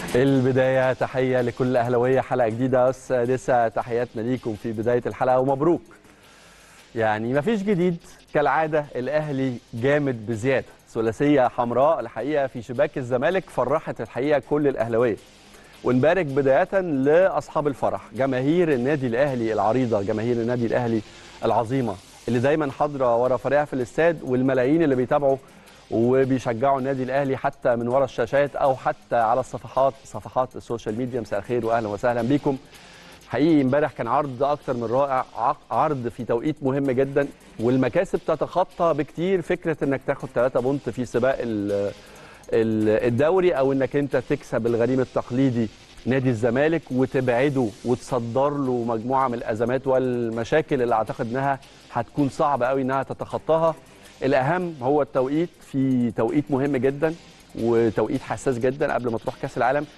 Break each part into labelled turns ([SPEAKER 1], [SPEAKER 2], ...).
[SPEAKER 1] البداية تحية لكل أهلوية حلقة جديدة السادسة تحياتنا ليكم في بداية الحلقة ومبروك يعني مفيش جديد كالعادة الأهلي جامد بزيادة ثلاثية حمراء الحقيقة في شباك الزمالك فرحت الحقيقة كل الأهلوية ونبارك بداية لأصحاب الفرح جماهير النادي الأهلي العريضة جماهير النادي الأهلي العظيمة اللي دايما حاضرة ورا فريقها في الاستاد والملايين اللي بيتابعوا وبيشجعوا النادي الاهلي حتى من وراء الشاشات او حتى على الصفحات صفحات السوشيال ميديا مساء الخير واهلا وسهلا بيكم حقيقي امبارح كان عرض اكتر من رائع عرض في توقيت مهم جدا والمكاسب تتخطى بكتير فكره انك تاخد 3 بونت في سباق الدوري او انك انت تكسب الغريم التقليدي نادي الزمالك وتبعده وتصدر له مجموعه من الازمات والمشاكل اللي اعتقد انها هتكون صعبه قوي انها تتخطاها الاهم هو التوقيت في توقيت مهم جدا وتوقيت حساس جدا قبل ما تروح كاس العالم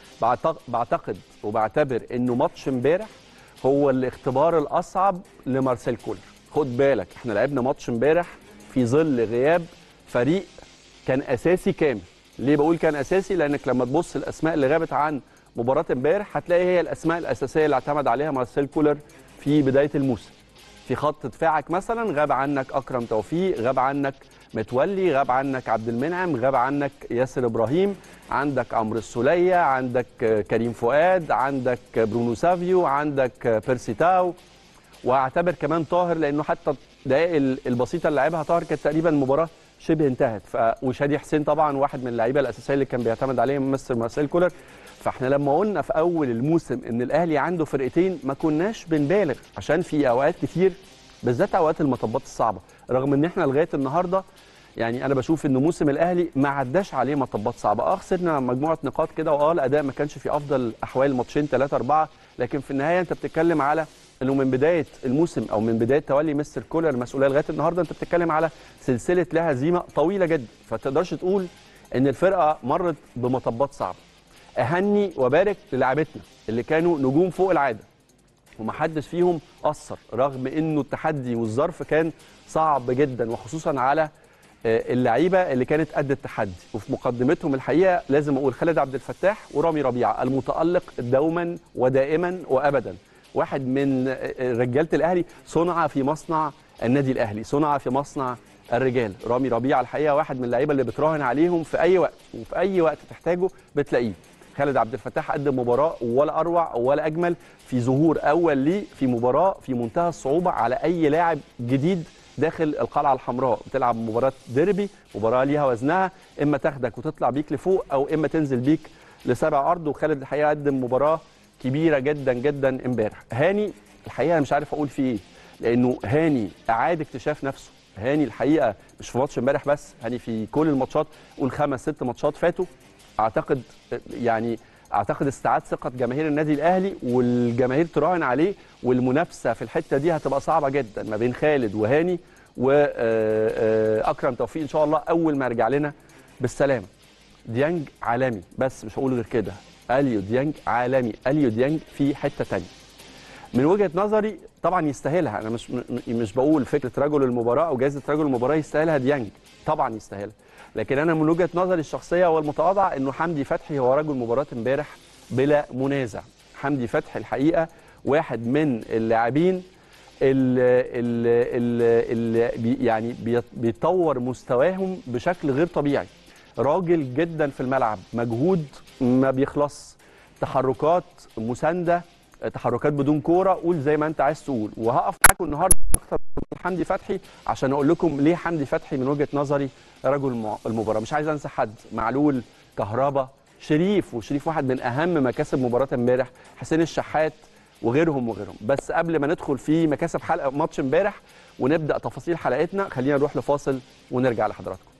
[SPEAKER 1] بعتقد وبعتبر انه ماتش امبارح هو الاختبار الاصعب لمارسيل كولر خد بالك احنا لعبنا ماتش امبارح في ظل غياب فريق كان اساسي كامل ليه بقول كان اساسي لانك لما تبص الاسماء اللي غابت عن مباراه امبارح هتلاقي هي الاسماء الاساسيه اللي اعتمد عليها مارسيل كولر في بدايه الموسم في خط دفاعك مثلا غاب عنك اكرم توفيق غاب عنك متولي غاب عنك عبد المنعم غاب عنك ياسر ابراهيم عندك عمرو السوليه عندك كريم فؤاد عندك برونو سافيو عندك بيرسي تاو واعتبر كمان طاهر لانه حتى الدقائق البسيطه اللي لعبها طاهر كانت تقريبا المباراه شبه انتهت ف... وشادي حسين طبعا واحد من اللعيبه الاساسيه اللي كان بيعتمد عليهم مستر مارسيل كولر فاحنا لما قلنا في اول الموسم ان الاهلي عنده فرقتين ما كناش بنبالغ عشان في اوقات كتير بالذات اوقات المطبات الصعبه رغم ان احنا لغايه النهارده يعني انا بشوف ان موسم الاهلي ما عداش عليه مطبات صعبه اه خسرنا مجموعه نقاط كده واه الاداء ما كانش في افضل احوال ماتشين ثلاثه اربعه لكن في النهايه انت بتتكلم على انه من بدايه الموسم او من بدايه تولي مستر كولر المسؤوليه لغايه النهارده انت بتتكلم على سلسله لها هزيمه طويله جدا فتقدرش تقول ان الفرقه مرت بمطبات صعبه اهني وبارك للاعبتنا اللي كانوا نجوم فوق العاده ومحدش فيهم اثر رغم انه التحدي والظرف كان صعب جدا وخصوصا على اللعيبه اللي كانت قد التحدي وفي مقدمتهم الحقيقه لازم اقول خالد عبد الفتاح ورامي ربيعه المتالق دوما ودائما وابدا واحد من رجاله الاهلي صنع في مصنع النادي الاهلي صنع في مصنع الرجال رامي ربيعه الحقيقه واحد من اللعيبه اللي بتراهن عليهم في اي وقت وفي اي وقت تحتاجه بتلاقيه خالد عبد الفتاح قدم مباراه ولا اروع ولا اجمل في ظهور اول ليه في مباراه في منتهى الصعوبه على اي لاعب جديد داخل القلعه الحمراء بتلعب مباراه ديربي مباراه ليها وزنها اما تاخدك وتطلع بيك لفوق او اما تنزل بيك لسبع ارض وخالد الحقيقه قدم مباراه كبيره جدا جدا امبارح هاني الحقيقه مش عارف اقول فيه ايه لانه هاني اعاد اكتشاف نفسه هاني الحقيقه مش في ماتش امبارح بس هاني في كل الماتشات قول خمس ست ماتشات فاتوا اعتقد يعني اعتقد استعاد ثقه جماهير النادي الاهلي والجماهير تراهن عليه والمنافسه في الحته دي هتبقى صعبه جدا ما بين خالد وهاني واكرم توفيق ان شاء الله اول ما يرجع لنا بالسلامه ديانج عالمي بس مش هقول غير كده اليو ديانج عالمي اليو ديانج في حته ثانيه من وجهه نظري طبعا يستاهلها انا مش مش بقول فكره رجل المباراه او جائزه رجل المباراه يستاهلها ديانج طبعا يستاهلها لكن انا من وجهه نظري الشخصيه والمتواضعه انه حمدي فتحي هو رجل مباراه امبارح بلا منازع حمدي فتحي الحقيقه واحد من اللاعبين اللي, اللي, اللي يعني بيطور مستواهم بشكل غير طبيعي راجل جدا في الملعب مجهود ما بيخلص تحركات مسانده تحركات بدون كوره قول زي ما انت عايز تقول وهقف معاكم النهارده اكتر من حمدي فتحي عشان اقول لكم ليه حمدي فتحي من وجهه نظري رجل المباراه مش عايز انسى حد معلول كهربا شريف وشريف واحد من اهم مكاسب مباراه امبارح حسين الشحات وغيرهم وغيرهم بس قبل ما ندخل في مكاسب حلقه ماتش امبارح ونبدا تفاصيل حلقتنا خلينا نروح لفاصل ونرجع لحضراتكم